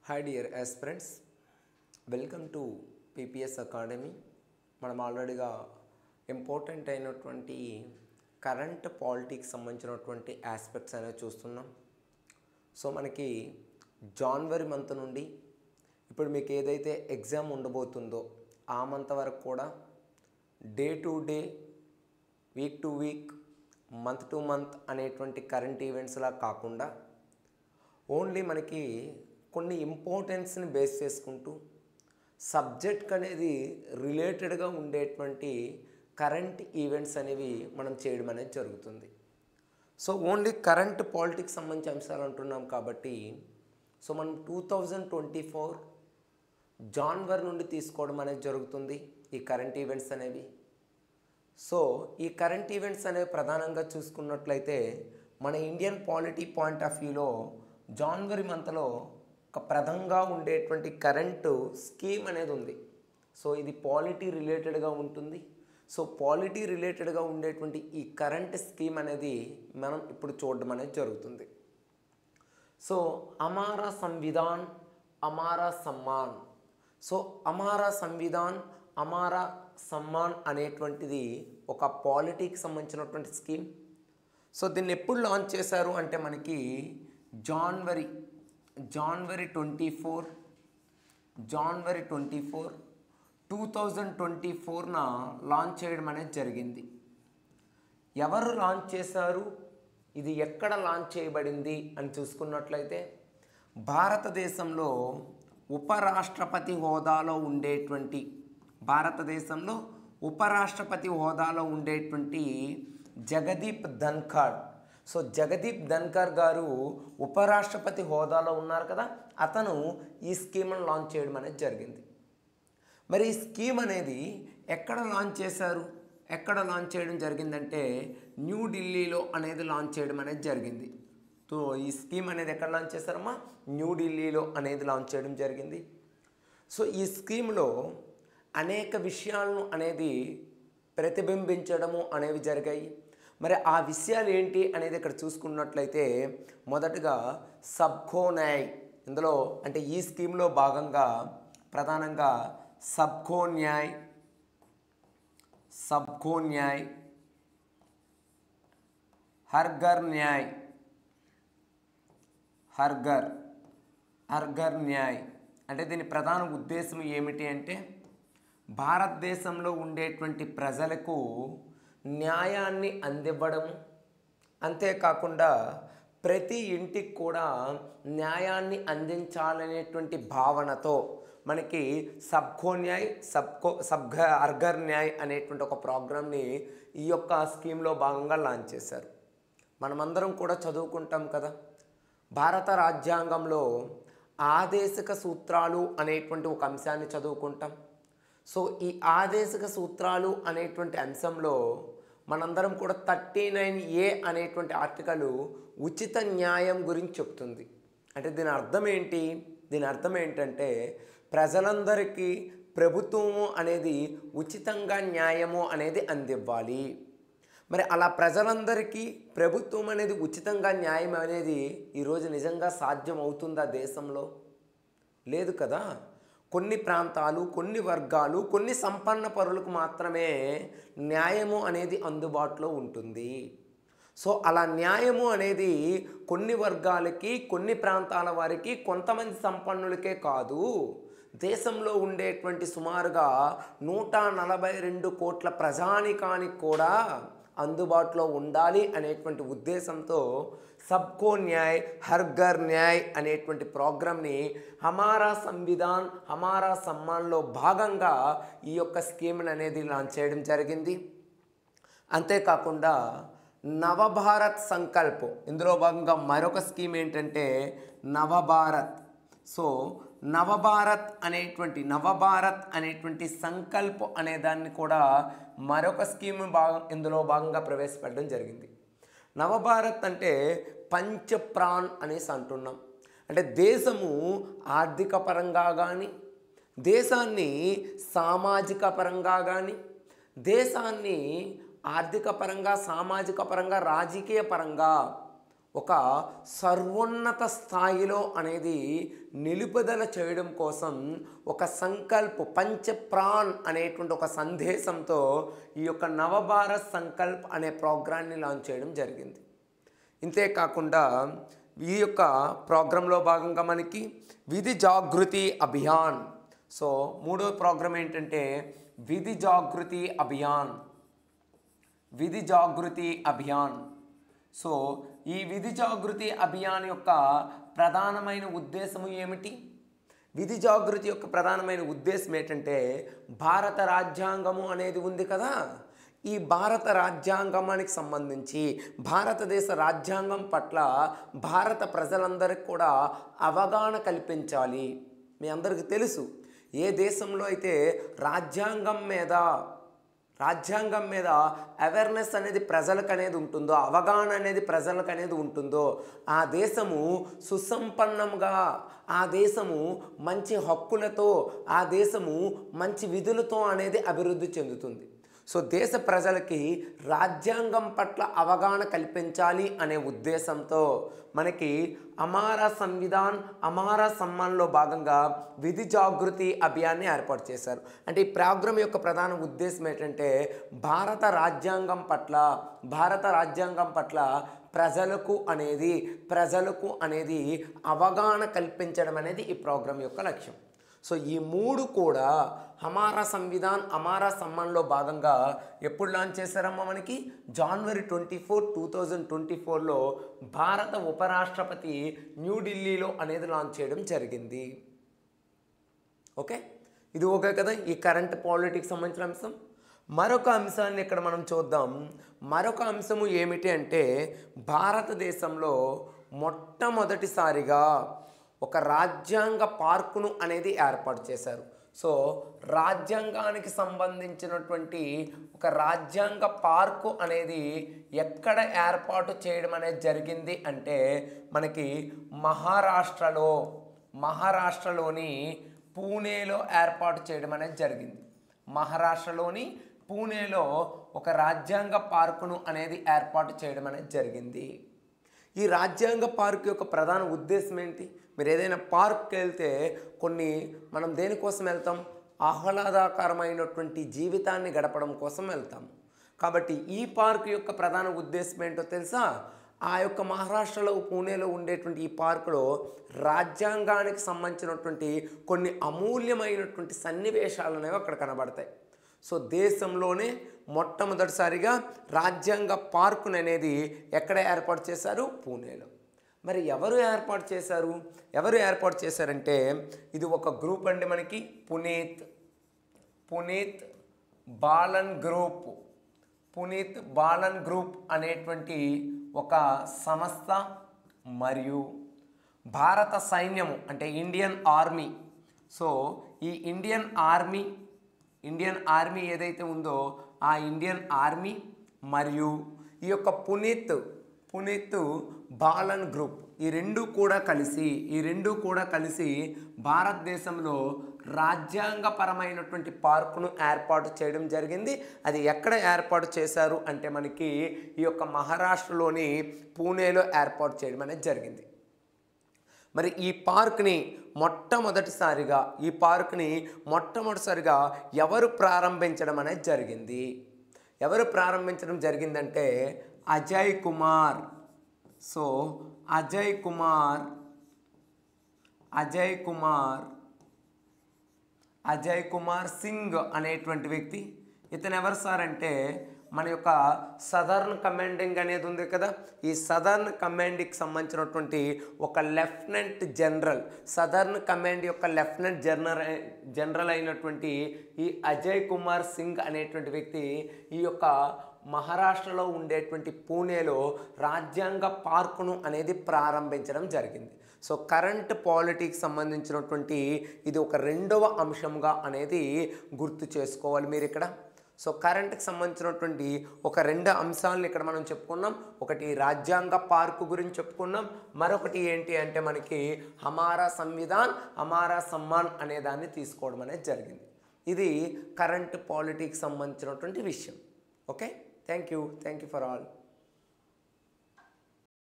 hi dear aspirants welcome to PPS academy మనం ఆల్రెడీగా important అయినటువంటి కరెంట్ పాలిటిక్స్ సంబంధించినటువంటి ఆస్పెక్ట్స్ అనేవి చూస్తున్నాం సో మనకి జాన్వరి మంత్ నుండి ఇప్పుడు మీకు ఏదైతే ఎగ్జామ్ ఉండబోతుందో ఆ మంత్ వరకు కూడా day to day week to week month to month అనేటువంటి కరెంట్ ఈవెంట్స్లా కాకుండా ఓన్లీ మనకి కొన్ని ఇంపార్టెన్స్ని బేస్ చేసుకుంటూ సబ్జెక్ట్ అనేది రిలేటెడ్గా ఉండేటువంటి కరెంట్ ఈవెంట్స్ అనేవి మనం చేయడం అనేది జరుగుతుంది సో ఓన్లీ కరెంట్ పాలిటిక్స్ సంబంధించి అంశాలు అంటున్నాం కాబట్టి సో మనం two thousand twenty four January నుండి తీసుకోవడం అనేది జరుగుతుంది ఈ కరెంట్ ఈవెంట్స్ అనేవి సో ఈ కరెంట్ ఈవెంట్స్ అనేవి ప్రధానంగా చూసుకున్నట్లయితే మన ఇండియన్ పాలిటీ పాయింట్ ఆఫ్ వ్యూలో జాన్వరి మంత్లో ఒక ప్రధానంగా ఉండేటువంటి కరెంటు స్కీమ్ అనేది ఉంది సో ఇది పాలిటీ రిలేటెడ్గా ఉంటుంది సో పాలిటీ రిలేటెడ్గా ఉండేటువంటి ఈ కరెంట్ స్కీమ్ అనేది మనం ఇప్పుడు చూడడం అనేది జరుగుతుంది సో అమారా సంవిధాన్ అమారా సమ్మాన్ సో అమారా సంవిధాన్ అమారా సమ్మాన్ అనేటువంటిది ఒక పాలిటీకి సంబంధించినటువంటి స్కీమ్ సో దీన్ని ఎప్పుడు లాంచ్ చేశారు అంటే మనకి January January twenty four January twenty four two thousand twenty ఫోర్న లాంచ్ చేయడం అనేది జరిగింది ఎవరు లాంచ్ చేశారు ఇది ఎక్కడ లాంచ్ చేయబడింది అని చూసుకున్నట్లయితే భారతదేశంలో ఉపరాష్ట్రపతి హోదాలో ఉండేటువంటి భారతదేశంలో ఉపరాష్ట్రపతి హోదాలో ఉండేటువంటి జగదీప్ ధన్ఖడ్ సో జగదీప్ ధన్కర్ గారు ఉపరాష్ట్రపతి హోదాలో ఉన్నారు కదా అతను ఈ స్కీమ్ను లాంచ్ చేయడం అనేది జరిగింది మరి ఈ స్కీమ్ అనేది ఎక్కడ లాంచ్ చేశారు ఎక్కడ లాంచ్ చేయడం జరిగిందంటే న్యూఢిల్లీలో అనేది లాంచ్ చేయడం అనేది జరిగింది సో ఈ స్కీమ్ అనేది ఎక్కడ లాంచ్ చేశారమ్మా న్యూఢిల్లీలో అనేది లాంచ్ చేయడం జరిగింది సో ఈ స్కీమ్లో అనేక విషయాలను అనేది ప్రతిబింబించడము అనేవి జరిగాయి మరి ఆ విషయాలు ఏంటి అనేది ఇక్కడ చూసుకున్నట్లయితే మొదటగా సబ్కో న్యాయ్ ఇందులో అంటే ఈ స్కీమ్లో భాగంగా ప్రధానంగా సబ్కో న్యాయ్ సబ్కో న్యాయ్ హర్ఘర్ న్యాయ్ హర్ఘర్ హర్ఘర్ న్యాయ్ అంటే దీని ప్రధాన ఉద్దేశం ఏమిటి అంటే భారతదేశంలో ఉండేటువంటి ప్రజలకు న్యాయాన్ని అందివ్వడం అంతేకాకుండా ప్రతి ఇంటికి కూడా న్యాయాన్ని అందించాలనేటువంటి భావనతో మనకి సబ్కో న్యాయ్ సబ్కో సబ్ఘ అర్ఘర్ న్యాయ్ అనేటువంటి ఒక ప్రోగ్రామ్ని ఈ యొక్క స్కీమ్లో భాగంగా లాంచ్ చేశారు మనమందరం కూడా చదువుకుంటాం కదా భారత రాజ్యాంగంలో ఆదేశిక సూత్రాలు అనేటువంటి ఒక అంశాన్ని చదువుకుంటాం సో ఈ ఆదేశిక సూత్రాలు అనేటువంటి అంశంలో మనందరం కూడా థర్టీ నైన్ ఏ అనేటువంటి ఆర్టికల్ ఉచిత న్యాయం గురించి చెప్తుంది అంటే దీని అర్థం ఏంటి దీని అర్థం ఏంటంటే ప్రజలందరికీ ప్రభుత్వము అనేది ఉచితంగా న్యాయము అనేది అందివ్వాలి మరి అలా ప్రజలందరికీ ప్రభుత్వం అనేది ఉచితంగా న్యాయం అనేది ఈరోజు నిజంగా సాధ్యం అవుతుందా దేశంలో లేదు కదా కొన్ని ప్రాంతాలు కొన్ని వర్గాలు కొన్ని సంపన్న పరులకు మాత్రమే న్యాయము అనేది అందుబాటులో ఉంటుంది సో అలా న్యాయము అనేది కొన్ని వర్గాలకి కొన్ని ప్రాంతాల వారికి కొంతమంది సంపన్నులకే కాదు దేశంలో ఉండేటువంటి సుమారుగా నూట నలభై రెండు కోట్ల ప్రజానికానికి కూడా అందుబాటులో ఉండాలి అనేటువంటి ఉద్దేశంతో సబ్కో న్యాయ్ హర్ఘర్ న్యాయ్ అనేటువంటి ప్రోగ్రామ్ని హమారా సంవిధాన్ హమారా సమ్మాన్లో భాగంగా ఈ యొక్క స్కీమ్ని అనేది లాంచ్ చేయడం జరిగింది అంతేకాకుండా నవభారత్ సంకల్ప్ ఇందులో భాగంగా మరొక స్కీమ్ ఏంటంటే నవభారత్ సో నవభారత్ అనేటువంటి నవభారత్ అనేటువంటి సంకల్ప్ అనే దాన్ని కూడా మరొక స్కీమ్ భాగం ఇందులో భాగంగా ప్రవేశపెట్టడం జరిగింది నవభారత్ అంటే పంచప్రాణ్ అనేసి అంటున్నాం అంటే దేశము ఆర్థిక పరంగా కానీ దేశాన్ని సామాజిక పరంగా కానీ దేశాన్ని ఆర్థిక పరంగా సామాజిక పరంగా రాజకీయ పరంగా ఒక సర్వోన్నత స్థాయిలో అనేది నిలుపుదల చేయడం కోసం ఒక సంకల్ప్ పంచప్రాణ్ అనేటువంటి ఒక సందేశంతో ఈ యొక్క నవభారత్ సంకల్ప్ అనే ప్రోగ్రాన్ని లాంచ్ చేయడం జరిగింది ఇంతే కాకుండా ఈ యొక్క ప్రోగ్రాంలో భాగంగా మనకి విధి జాగృతి అభియాన్ సో మూడో ప్రోగ్రాం ఏంటంటే విధి జాగృతి అభియాన్ విధి జాగృతి అభియాన్ సో ఈ విధి జాగృతి అభియాన్ యొక్క ప్రధానమైన ఉద్దేశము ఏమిటి విధి జాగృతి యొక్క ప్రధానమైన ఉద్దేశం ఏంటంటే భారత రాజ్యాంగము అనేది ఉంది కదా ఈ భారత రాజ్యాంగానికి సంబంధించి భారతదేశ రాజ్యాంగం పట్ల భారత ప్రజలందరికీ కూడా అవగాహన కల్పించాలి మీ అందరికీ తెలుసు ఏ దేశంలో అయితే రాజ్యాంగం మీద రాజ్యాంగం మీద అవేర్నెస్ అనేది ప్రజలకు అనేది ఉంటుందో అవగాహన అనేది ప్రజలకు అనేది ఉంటుందో ఆ దేశము సుసంపన్నంగా ఆ దేశము మంచి హక్కులతో ఆ దేశము మంచి విధులతో అనేది అభివృద్ధి చెందుతుంది సో దేశ ప్రజలకి రాజ్యాంగం పట్ల అవగాహన కల్పించాలి అనే ఉద్దేశంతో మనకి అమారా సంవిధాన్ అమారా సమ్మాన్లో భాగంగా విధి జాగృతి అభియాన్ని ఏర్పాటు చేశారు అంటే ఈ ప్రోగ్రాం యొక్క ప్రధాన ఉద్దేశం ఏంటంటే భారత రాజ్యాంగం పట్ల భారత రాజ్యాంగం పట్ల ప్రజలకు అనేది ప్రజలకు అనేది అవగాహన కల్పించడం అనేది ఈ ప్రోగ్రాం యొక్క లక్ష్యం సో ఈ మూడు కూడా హమారా సంవిధాన్ అమారా సమ్మాన్లో భాగంగా ఎప్పుడు లాంచ్ చేశారమ్మా మనకి జనవరి twenty four two thousand twenty ఫోర్లో భారత ఉపరాష్ట్రపతి న్యూఢిల్లీలో అనేది లాంచ్ చేయడం జరిగింది ఓకే ఇది ఓకే కదా ఈ కరెంట్ పాలిటిక్స్ సంబంధించిన అంశం మరొక అంశాన్ని ఇక్కడ మనం చూద్దాం మరొక అంశము ఏమిటి అంటే భారతదేశంలో మొట్టమొదటిసారిగా ఒక రాజ్యాంగ పార్కును అనేది ఏర్పాటు చేశారు సో రాజ్యాంగానికి సంబంధించినటువంటి ఒక రాజ్యాంగ పార్కు అనేది ఎక్కడ ఏర్పాటు చేయడం అనేది జరిగింది అంటే మనకి మహారాష్ట్రలో మహారాష్ట్రలోని పూణేలో ఏర్పాటు చేయడం అనేది జరిగింది మహారాష్ట్రలోని పూణేలో ఒక రాజ్యాంగ పార్కును అనేది ఏర్పాటు చేయడం అనేది జరిగింది ఈ రాజ్యాంగ పార్క్ యొక్క ప్రధాన ఉద్దేశం ఏంటి మీరు ఏదైనా పార్క్కి వెళ్తే కొన్ని మనం దేనికోసం వెళ్తాం ఆహ్లాదకరమైనటువంటి జీవితాన్ని గడపడం కోసం వెళ్తాం కాబట్టి ఈ పార్క్ యొక్క ప్రధాన ఉద్దేశం ఏంటో తెలుసా ఆ యొక్క మహారాష్ట్రలో పూణేలో ఉండేటువంటి ఈ పార్కులో రాజ్యాంగానికి సంబంధించినటువంటి కొన్ని అమూల్యమైనటువంటి సన్నివేశాలు అనేవి అక్కడ కనబడతాయి సో దేశంలోనే మొట్టమొదటిసారిగా రాజ్యాంగ పార్కును అనేది ఎక్కడ ఏర్పాటు చేశారు పూణేలో మరి ఎవరు ఏర్పాటు చేశారు ఎవరు ఏర్పాటు చేశారంటే ఇది ఒక గ్రూప్ అండి మనకి పునీత్ పునీత్ బాలన్ గ్రూప్ పునీత్ బాలన్ గ్రూప్ అనేటువంటి ఒక సంస్థ మరియు భారత సైన్యము అంటే ఇండియన్ ఆర్మీ సో ఈ ఇండియన్ ఆర్మీ ఇండియన్ ఆర్మీ ఏదైతే ఉందో ఆ ఇండియన్ ఆర్మీ మరియు ఈ యొక్క పునీత్ పునీత్ బాలన్ గ్రూప్ ఈ రెండు కూడా కలిసి ఈ రెండు కూడా కలిసి భారతదేశంలో రాజ్యాంగపరమైనటువంటి పార్కును ఏర్పాటు చేయడం జరిగింది అది ఎక్కడ ఏర్పాటు చేశారు అంటే మనకి ఈ యొక్క మహారాష్ట్రలోని పూణేలో ఏర్పాటు చేయడం అనేది జరిగింది మరి ఈ పార్క్ని మొట్టమొదటిసారిగా ఈ పార్క్ని మొట్టమొదటిసారిగా ఎవరు ప్రారంభించడం అనేది జరిగింది ఎవరు ప్రారంభించడం జరిగిందంటే అజయ్ కుమార్ సో అజయ్ కుమార్ అజయ్ కుమార్ అజయ్ కుమార్ సింగ్ అనేటువంటి వ్యక్తి ఇతను ఎవరు సార్ అంటే మన యొక్క సదర్న్ కమాండింగ్ అనేది ఉంది కదా ఈ సదర్న్ కమాండ్కి సంబంధించినటువంటి ఒక లెఫ్టినెంట్ జనరల్ సదర్న్ కమాండ్ యొక్క లెఫ్టినెంట్ జనరల్ జనరల్ అయినటువంటి ఈ అజయ్ కుమార్ సింగ్ అనేటువంటి వ్యక్తి ఈ యొక్క మహారాష్ట్రలో ఉండేటువంటి పూణేలో రాజ్యాంగ పార్కును అనేది ప్రారంభించడం జరిగింది సో కరెంట్ పాలిటిక్స్ సంబంధించినటువంటి ఇది ఒక రెండవ అంశంగా అనేది గుర్తు చేసుకోవాలి మీరు ఇక్కడ సో కరెంట్కి సంబంధించినటువంటి ఒక రెండు అంశాలను ఇక్కడ మనం చెప్పుకున్నాం ఒకటి రాజ్యాంగ పార్కు గురించి చెప్పుకున్నాం మరొకటి ఏంటి అంటే మనకి హమారా సంవిధాన్ హమారా సమ్మాన్ అనే దాన్ని తీసుకోవడం అనేది జరిగింది ఇది కరెంట్ పాలిటిక్స్ సంబంధించినటువంటి విషయం okay thank you thank you for all